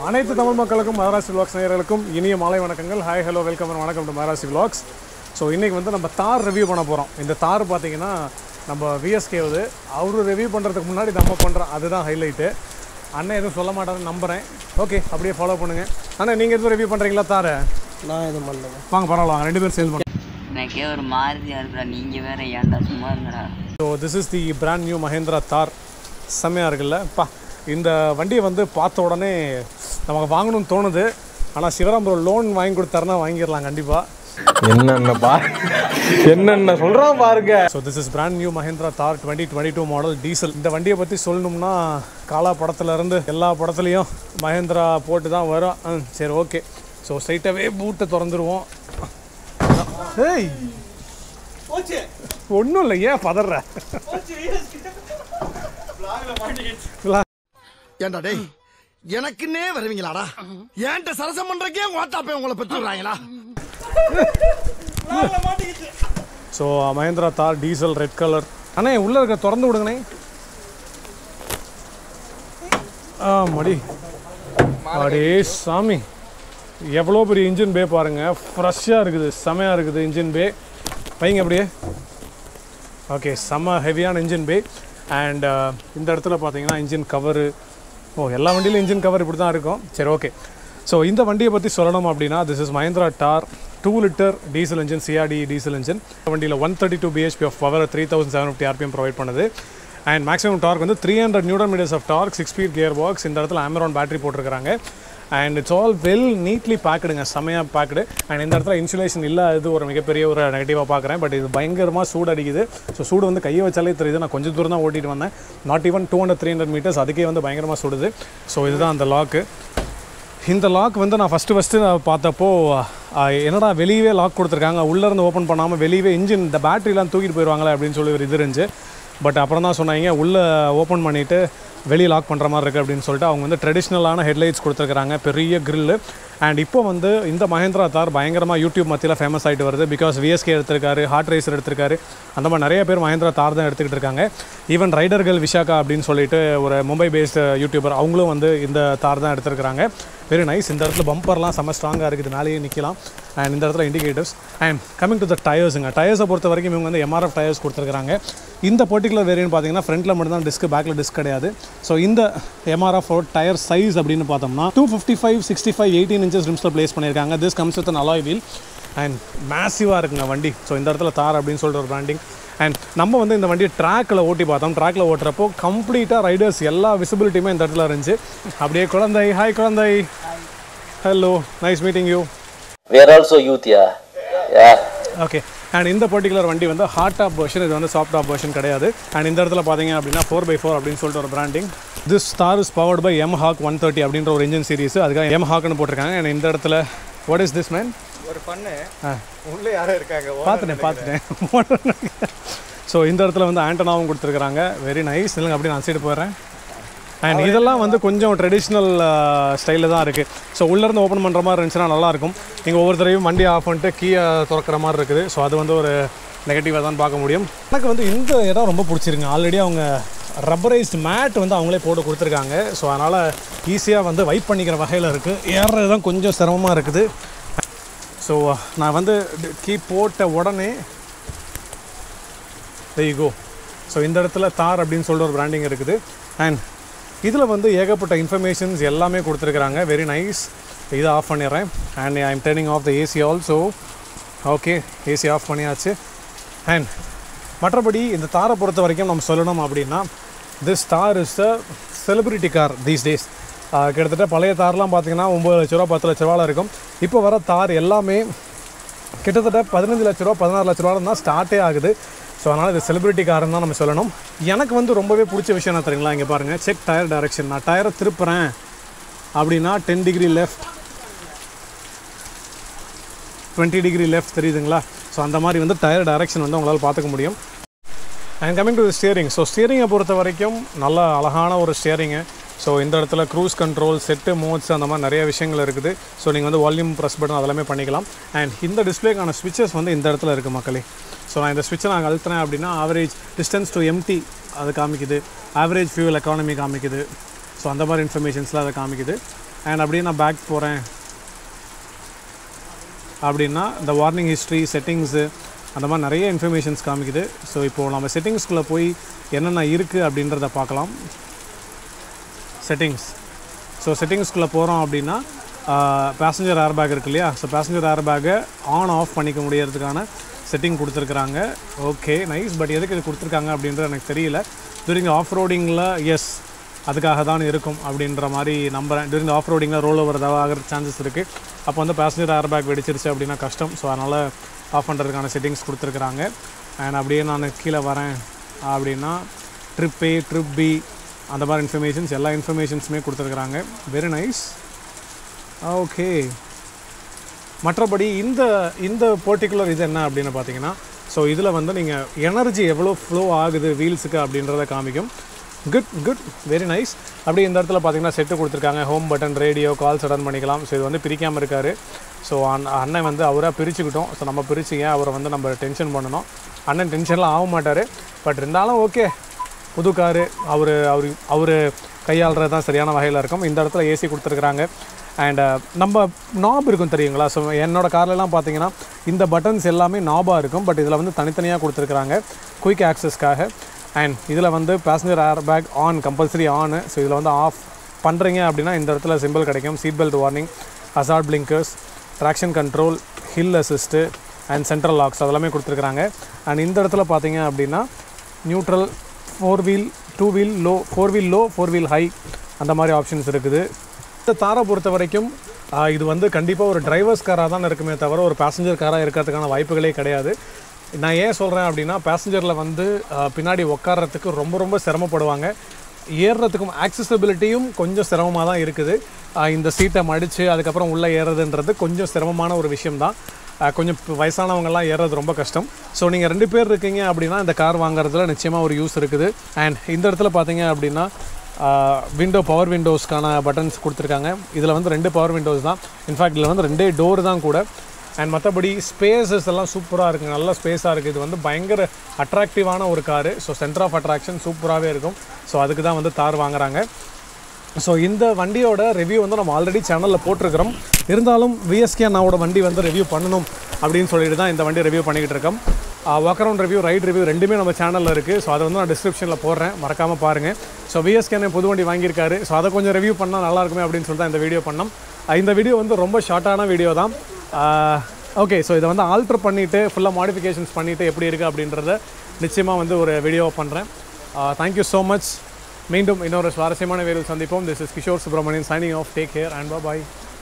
அனைத்து தமிழ் மக்களுக்கும் மகாராஷ்டிர விலாக்ஸ் நேயர்களுக்கும் இனிய மாலை வணக்கங்கள் ஹாய் ஹலோ வெல்கம் வணக்கம் டு மகாராஷ்டிர விலாக்ஸ் ஸோ இன்றைக்கி வந்து நம்ம தார் ரிவ்யூ பண்ண போகிறோம் இந்த தார் பார்த்தீங்கன்னா நம்ம விஎஸ்கேவது அவரு ரிவ்யூ பண்ணுறதுக்கு முன்னாடி நம்ம பண்ணுறோம் அதுதான் ஹைலைட்டு அண்ணன் எதுவும் சொல்ல மாட்டாருன்னு நம்புகிறேன் ஓகே அப்படியே ஃபாலோ பண்ணுங்கள் அண்ணா நீங்கள் எதுவும் ரிவ்யூ பண்ணுறீங்களா தாரை நான் எதுவும் பண்ணல வாங்க பரவாயில்ல வாங்க ரெண்டு பேரும் சேர்ந்து பண்ணுங்க எனக்கே ஒரு மாதிரியா இருக்குடா நீங்க வேற ஏன்டா சும்மா இருங்கடா so this is the brand new Mahindra Thar செம்மையாக இருக்குல்ல பா இந்த வண்டியை வந்து பார்த்த உடனே நமக்கு வாங்கணும்னு தோணுது ஆனால் சிவராம் ப்ரோ லோன் வாங்கி கொடுத்தாருன்னா வாங்கிடலாம் கண்டிப்பாக என்னென்ன பா என்னென்ன சொல்றான் பாருங்க so this is brand new Mahindra Thar twenty twenty two model diesel இந்த வண்டியை பற்றி சொல்லணும்னா காலா படத்துல இருந்து எல்லா படத்துலையும் மஹேந்திரா போட்டு தான் வரும் ஆ, சரி ஓகே ஸோ ஸ்ட்ரைட்டாகவே பூட்டை திறந்துருவோம் ஏய் ஒன்றும் இல்லை ஏன் பதற ஏன்டா டேய் எனக்குன்னே வருவீங்களாடா ஏன்ட்ட சரசம் பண்றக்கே ஓட்டாப்பே உங்களை பெற்று விடுறாங்களா ஸோ மஹேந்திரா தார் டீசல் ரெட் கலர் அண்ணே உள்ளே இருக்க திறந்து விடுங்கண்ணே ஆ மடி அடே சாமி எவ்வளோ பெரிய இன்ஜின் பே பாருங்கள் ஃப்ரெஷ்ஷாக இருக்குது செமையாக இருக்குது இன்ஜின் பே வைங்க அப்படியே ஓகே செம்ம ஹெவியான இன்ஜின் பே அண்ட் இந்த இடத்துல பார்த்தீங்கன்னா இன்ஜின் கவரு ஓ எல்லா வண்டியிலும் இன்ஜின் கவர் இப்படி தான் இருக்கும் சரி ஓகே ஸோ இந்த வண்டியை பற்றி சொல்லணும் அப்படின்னா this is Mahindra Thar two litre diesel engine CRD diesel engine வண்டியில் one thirty two BHP of power three thousand seven fifty RPM provide பண்ணுது அண்ட் மேக்ஸிமம் டார்க் வந்து three hundred newton metres of torque six speed gear box இந்த இடத்துல Amaron battery போட்டிருக்காங்க and it's all well neatly பேக்குடுங்க செம்மையாக packed and இந்த இடத்துல insulation இல்லாதது ஒரு மிகப்பெரிய ஒரு நெகட்டிவாக பார்க்குறேன் பட் இது பயங்கரமாக சூடு அடிக்குது ஸோ சூடு வந்து கையை வச்சாலே தெரியுது நான் கொஞ்சம் தூரம் தான் ஓட்டிட்டு வந்தேன் not even two hundred three hundred metres அதுக்கே வந்து பயங்கரமாக சுடுது ஸோ இதுதான் அந்த லாக்கு இந்த லாக் வந்து நான் ஃபஸ்ட்டு ஃபஸ்ட்டு நான் பார்த்தப்போ ஆஹ், என்னடா வெளியவே லாக் கொடுத்துருக்காங்க உள்ளேருந்து ஓப்பன் பண்ணாமல் வெளியவே இன்ஜின் இந்த பேட்டரிலாம் தூக்கிட்டு போயிடுவாங்களே அப்படின்னு சொல்லி ஒரு இது இருந்துச்சு பட் அப்புறம் தான் சொன்னாங்க உள்ளே ஓப்பன் பண்ணிவிட்டு வெளியே லாக் பண்ணுற மாதிரி இருக்குது அப்படின்னு சொல்லிட்டு அவங்க வந்து ட்ரெடிஷ்னலான ஹெட்லைட்ஸ் கொடுத்துருக்காங்க பெரிய கிரில்லு அண்ட் இப்போ வந்து இந்த மஹேந்திரா தார் பயங்கரமாக யூடியூப் மத்தியில் ஃபேமஸ் ஆகிட்டு வருது பிகாஸ் விஎஸ்கே எடுத்திருக்காரு ஹார்ட் ரேசர் எடுத்திருக்காரு அந்த மாதிரி நிறைய பேர் மஹேந்திரா தார் தான் எடுத்துக்கிட்டு இருக்காங்க ஈவன் ரைடர்கள் விஷாகா அப்படின்னு சொல்லிட்டு ஒரு மும்பை பேஸ்டு யூடியூபர் அவங்களும் வந்து இந்த தார் தான் எடுத்திருக்காங்க வெரி நைஸ் இந்த இடத்துல பம்பர்லாம் செம்ம ஸ்ட்ராங்காக இருக்குது மேலேயே நிற்கலாம் அண்ட் இந்த இடத்துல indicators and coming to the டயர்ஸுங்க டயர்ஸை பொறுத்த வரைக்கும் இவங்க வந்து எம்ஆர்எஃப் டயர்ஸ் கொடுத்துருக்காங்க இந்த பர்டிகுலர் வேரியன்ட் பார்த்தீங்கன்னா ஃப்ரண்ட்டில் மட்டும் தான் டிஸ்க் பேக்கில் டிஸ்க் கிடையாது ஸோ இந்த எம்ஆர்எஃப் டயர் சைஸ் அப்படின்னு பார்த்தோம்னா two fifty five sixty five eighteen inches ரிம்ஸில் ப்ளேஸ் பண்ணியிருக்காங்க this comes with alloy wheel and மேசிவாக இருக்குங்க வண்டி ஸோ இந்த இடத்துல தார் அப்படின்னு சொல்லிட்டு ஒரு பிராண்டிங் அண்ட் நம்ம வந்து இந்த வண்டியை ட்ராக்கில் ஓட்டி பார்த்தோம் ட்ராக்கில் ஓட்டுறப்போ கம்ப்ளீட்டாக ரைடர்ஸ் எல்லா விசிபிலிட்டியுமே இந்த இடத்துல இருந்துச்சு அப்படியே குழந்தை ஹாய் குழந்தை hello nice meeting you We are also youth, yeah. Yeah. Okay and இந்த பர்டிகுலர் வண்டி வந்து ஹார்ட் டாப் வெர்ஷன் இது வந்து சாஃப்ட் டாப் வெர்ஷன் கிடையாது அண்ட் இந்த இடத்துல பார்த்தீங்க அப்படின்னா ஃபோர் பை ஃபோர் அப்படின்னு சொல்லிட்டு ஒரு branding this star is powered by M hawk one thirty அப்படின்ற ஒரு இன்ஜின் சீரிஸ் அதுக்காக எம் ஹாக்னு போட்டிருக்காங்க அண்ட் இந்த இடத்துல வாட் இஸ் திஸ் மேன் ஒரு பண்ணு உள்ள யாரும் இருக்காங்க பார்த்துட்டேன் பார்த்துட்டேன் ஸோ இந்த இடத்துல வந்து ஆண்டனாவும் கொடுத்துருக்குறாங்க வெரி நைஸ் இல்லைங்க அப்படி நான் சைடு போயிடுறேன் அண்ட் இதெல்லாம் வந்து கொஞ்சம் ட்ரெடிஷ்னல் ஸ்டைலில் தான் இருக்குது ஸோ உள்ளேருந்து ஓப்பன் பண்ணுற மாதிரி இருந்துச்சுன்னா நல்லாயிருக்கும் நீங்கள் ஒவ்வொருத்தரையும் வண்டி ஆஃப் பண்ணிட்டு கீயை திறக்கிற மாதிரி இருக்குது ஸோ அது வந்து ஒரு நெகட்டிவாக தான் பார்க்க முடியும் எனக்கு வந்து இந்த இடம் ரொம்ப பிடிச்சிருங்க ஆல்ரெடி அவங்க ரப்பரைஸ்ட் மேட் வந்து அவங்களே போட்டு கொடுத்துருக்காங்க ஸோ அதனால் ஈஸியாக வந்து வைப் பண்ணிக்கிற வகையில் இருக்குது ஏறுறது தான் கொஞ்சம் சிரமமாக இருக்குது ஸோ நான் வந்து கீ போட்ட உடனே கோ ஸோ இந்த இடத்துல தார் அப்படின்னு சொல்லிட்டு ஒரு பிராண்டிங் இருக்குது அண்ட் இதில் வந்து ஏகப்பட்ட இன்ஃபர்மேஷன்ஸ் எல்லாமே கொடுத்துருக்குறாங்க வெரி நைஸ் இதை ஆஃப் பண்ணிடுறேன் and I am turning off the AC also okay AC off பண்ணியாச்சு அண்ட் மற்றபடி இந்த தாரை பொறுத்த வரைக்கும் நம்ம சொல்லணும் அப்படின்னா this Thar is a celebrity car these days கிட்டத்தட்ட பழைய தார்லாம் பார்த்தீங்கன்னா ஒம்பது லட்ச ரூபா பத்து லட்ச ரூபாவில் இருக்கும் இப்போ வர தார் எல்லாமே கிட்டத்தட்ட பதினஞ்சு லட்ச ரூபா பதினாறு லட்ச ரூபா தான் ஸ்டார்ட்டே ஆகுது ஸோ அதனால் இது செலிபிரிட்டி காரன் தான் நம்ம சொல்லணும் எனக்கு வந்து ரொம்பவே பிடிச்ச விஷயம் என்ன தெரியுங்களா இங்கே பாருங்கள் செக் டயர் டைரக்ஷன் நான் டயரை திருப்புறேன் அப்படின்னா ten degree left twenty degree left தெரியுதுங்களா ஸோ அந்த மாதிரி வந்து டயர் டைரக்ஷன் வந்து உங்களால் பார்த்துக்க முடியும் and coming to steering so ஸ்டியரிங்கை பொறுத்த வரைக்கும் நல்ல அழகான ஒரு ஸ்டியரிங்கு ஸோ இந்த இடத்துல க்ரூஸ் கண்ட்ரோல் செட்டு மோட்ஸ் அந்த மாதிரி நிறைய விஷயங்கள் இருக்குது ஸோ நீங்கள் வந்து வால்யூம் ப்ரெஸ் பட்டன் அதெல்லாமே பண்ணிக்கலாம் அண்ட் இந்த டிஸ்பிளேக்கான ஸ்விட்சஸ் வந்து இந்த இடத்துல இருக்குது மக்களே ஸோ நான் இந்த ஸ்விட்சை நான் அழுத்தினேன் அப்படின்னா ஆவரேஜ் டிஸ்டன்ஸ் டு எம்டி அது காமிக்குது ஆவரேஜ் ஃபியூல் எக்கானமி காமிக்குது ஸோ அந்த மாதிரி இன்ஃபர்மேஷன்ஸ்லாம் அதை காமிக்குது அண்ட் அப்படியே நான் பேக் போகிறேன் அப்படின்னா இந்த வார்னிங் ஹிஸ்ட்ரி செட்டிங்ஸு அந்த மாதிரி நிறைய இன்ஃபர்மேஷன்ஸ் காமிக்குது ஸோ இப்போது நம்ம செட்டிங்ஸ்குள்ளே போய் என்னென்ன இருக்குது அப்படின்றத பார்க்கலாம் செட்டிங்ஸ் ஸோ செட்டிங்ஸ்குள்ளே போகிறோம் அப்படின்னா பேசஞ்சர் ஏர் பேக் இருக்கு இல்லையா ஸோ பேசஞ்சர் ஏர் பேக்கை ஆன் ஆஃப் பண்ணிக்க முடியறதுக்கான செட்டிங் கொடுத்துருக்குறாங்க ஓகே நைஸ் பட் எதுக்கு இது கொடுத்துருக்காங்க அப்படின்றது எனக்கு தெரியல டூரிங் ஆஃப் ரோடிங்கில் எஸ் அதுக்காக தான் இருக்கும் அப்படின்ற மாதிரி நம்புகிறேன் டூரிங் ஆஃப் ரோடிங்கில் ரோல் ஓவர் ஆகிற சான்சஸ் இருக்குது அப்போ வந்து பேசஞ்சர் ஏர் பேக் வெடிச்சிருச்சு அப்படின்னா கஷ்டம் ஸோ அதனால் ஆஃப் பண்ணுறதுக்கான செட்டிங்ஸ் கொடுத்துருக்குறாங்க அண்ட் அப்படியே நான் கீழே வரேன் அப்படின்னா ட்ரிப் ஏ ட்ரிப் பி அந்த மாதிரி இன்ஃபர்மேஷன்ஸ் எல்லா இன்ஃபர்மேஷன்ஸுமே கொடுத்துருக்குறாங்க வெரி நைஸ் ஓகே மற்றபடி இந்த இந்த பர்டிகுலர் இது என்ன அப்படின்னு பார்த்தீங்கன்னா ஸோ இதில் வந்து நீங்கள் எனர்ஜி எவ்வளோ ஃப்ளோ ஆகுது வீல்ஸுக்கு அப்படின்றத காமிக்கும் குட் குட் வெரி நைஸ் அப்படி இந்த இடத்துல பார்த்தீங்கன்னா செட்டு கொடுத்துருக்காங்க home button radio calls attend பண்ணிக்கலாம் ஸோ இது வந்து பிரிக்காமல் இருக்காரு ஸோ அண் அண்ணன் வந்து அவராக பிரிச்சுக்கிட்டோம் ஸோ நம்ம பிரிச்சு ஏன் அவரை வந்து நம்ம டென்ஷன் பண்ணணும் அண்ணன் டென்ஷன்லாம் ஆக மாட்டார் பட் இருந்தாலும் ஓகே புது காரு அவர் அவர் அவர் கையாளுறது தான் சரியான வகையில் இருக்கும் இந்த இடத்துல ஏசி கொடுத்துருக்குறாங்க அண்ட் நம்ம நாப் இருக்கும் தெரியுங்களா ஸோ என்னோட கார்லலாம் பார்த்தீங்கன்னா இந்த பட்டன்ஸ் எல்லாமே நாபாக இருக்கும் பட் இதில் வந்து தனித்தனியாக கொடுத்துருக்குறாங்க குயிக் ஆக்சஸ்க்காக அண்ட் இதில் வந்து passenger air bag on compulsory ஆனு ஸோ இதில் வந்து ஆஃப் பண்ணுறீங்க அப்படின்னா இந்த இடத்துல சிம்பிள் கிடைக்கும் seat belt warning hazard blinkers traction control hill assist and central locks அதெல்லாமே கொடுத்துருக்குறாங்க அண்ட் இந்த இடத்துல பார்த்தீங்க அப்படின்னா neutral four wheel two wheel low four wheel low four wheel high அந்த மாதிரி ஆப்ஷன்ஸ் இருக்குது இந்த தாரை பொறுத்த வரைக்கும் ஆஹ், இது வந்து கண்டிப்பாக ஒரு டிரைவர்ஸ் காராக தான் இருக்குமே தவிர ஒரு பேசஞ்சர் காராக இருக்கிறதுக்கான வாய்ப்புகளே கிடையாது நான் ஏன் சொல்கிறேன் அப்படின்னா பேசஞ்சரில் வந்து ஆஹ், பின்னாடி உட்கார்றதுக்கு ரொம்ப ரொம்ப சிரமப்படுவாங்க ஏறுறதுக்கும் ஆக்சசபிலிட்டியும் கொஞ்சம் சிரமமாக தான் இருக்குது ஆஹ், இந்த சீட்டை மடித்து அதுக்கப்புறம் உள்ளே ஏறுறதுன்றது கொஞ்சம் சிரமமான ஒரு விஷயம்தான் ஆஹ், கொஞ்சம் இப்ப வயசானவங்கலாம் ஏறுறது ரொம்ப கஷ்டம் ஸோ நீங்கள் ரெண்டு பேர் இருக்கீங்க அப்படின்னா இந்த கார் வாங்குறதுல நிச்சயமாக ஒரு யூஸ் இருக்குது அண்ட் இந்த இடத்துல பார்த்தீங்க அப்படின்னா விண்டோ பவர் விண்டோஸ்க்கான பட்டன்ஸ் கொடுத்துருக்காங்க இதில் வந்து ரெண்டு பவர் விண்டோஸ் தான் இன்ஃபேக்ட் இதில் வந்து ரெண்டே டோர் தான் கூட அண்ட் மற்றபடி ஸ்பேசஸ் எல்லாம் சூப்பராக இருக்குங்க நல்ல ஸ்பேஸாக இருக்குது இது வந்து பயங்கர அட்ராக்டிவான ஒரு car so centre of attraction சூப்பராகவே இருக்கும் ஸோ அதுக்கு தான் வந்து தார் வாங்குறாங்க ஸோ இந்த வண்டியோட ரிவ்யூ வந்து நம்ம ஆல்ரெடி சேனலில் போட்டிருக்கிறோம் இருந்தாலும் விஎஸ்கே அண்ணாவோட வண்டி வந்து ரிவ்யூ பண்ணணும் அப்படின்னு சொல்லிட்டு தான் இந்த வண்டி ரிவ்யூ பண்ணிக்கிட்டு இருக்கோம் walk around review ride review ரெண்டுமே நம்ம சேனலில் இருக்குது ஸோ அதை வந்து நான் டிஸ்கிரிப்ஷனில் போடுறேன் மறக்காமல் பாருங்கள் ஸோ விஎஸ்கே அண்ணன் புது வண்டி வாங்கியிருக்காரு ஸோ அதை கொஞ்சம் ரிவ்யூ பண்ணால் நல்லா இருக்குமே அப்படின்னு சொல்லிட்டு தான் இந்த வீடியோ பண்ணோம் அஹ் இந்த வீடியோ வந்து ரொம்ப ஷார்ட்டான வீடியோ தான் ஓகே ஸோ இதை வந்து ஆல்ட்ரு பண்ணிவிட்டு ஃபுல்லாக மாடிஃபிகேஷன்ஸ் பண்ணிவிட்டு எப்படி இருக்குது அப்படின்றத நிச்சயமாக வந்து ஒரு வீடியோ பண்ணுறேன் தேங்க்யூ ஸோ மச் மீண்டும் இன்னொரு சுவாரஸ்யமான வீடியோ சந்திப்போம் this is Kishore Subramanian signing off take care and bye